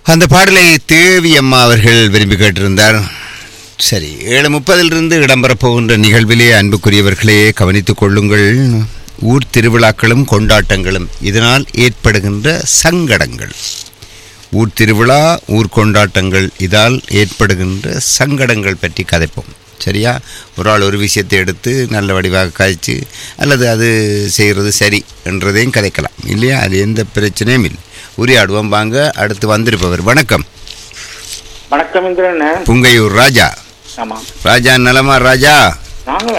அந்த பாடலை தேவி அம்மா அவர்கள் விரும்பி கேட்டிருந்தார் சரி ஏழு முப்பதிலிருந்து இடம்பெறப் போகின்ற நிகழ்விலே அன்புக்குரியவர்களே கவனித்துக் கொள்ளுங்கள் ஊர் திருவிழாக்களும் கொண்டாட்டங்களும் இதனால் ஏற்படுகின்ற சங்கடங்கள் ஊர் திருவிழா ஊர் கொண்டாட்டங்கள் இதால் ஏற்படுகின்ற சங்கடங்கள் பற்றி கதைப்போம் சரியா ஒரு ஆள் ஒரு விஷயத்தை எடுத்து நல்ல வடிவாக காய்ச்சி அல்லது அது செய்கிறது சரி என்றதையும் கதைக்கலாம் இல்லையா அது எந்த பிரச்சனையும் இல்லை உரையாடுவோம் வாங்க அடுத்து வந்திருப்பவர் வணக்கம் வணக்கம் இந்திரன் புங்கையூர் ராஜா ஆமா ராஜா நலமா ராஜா நாங்க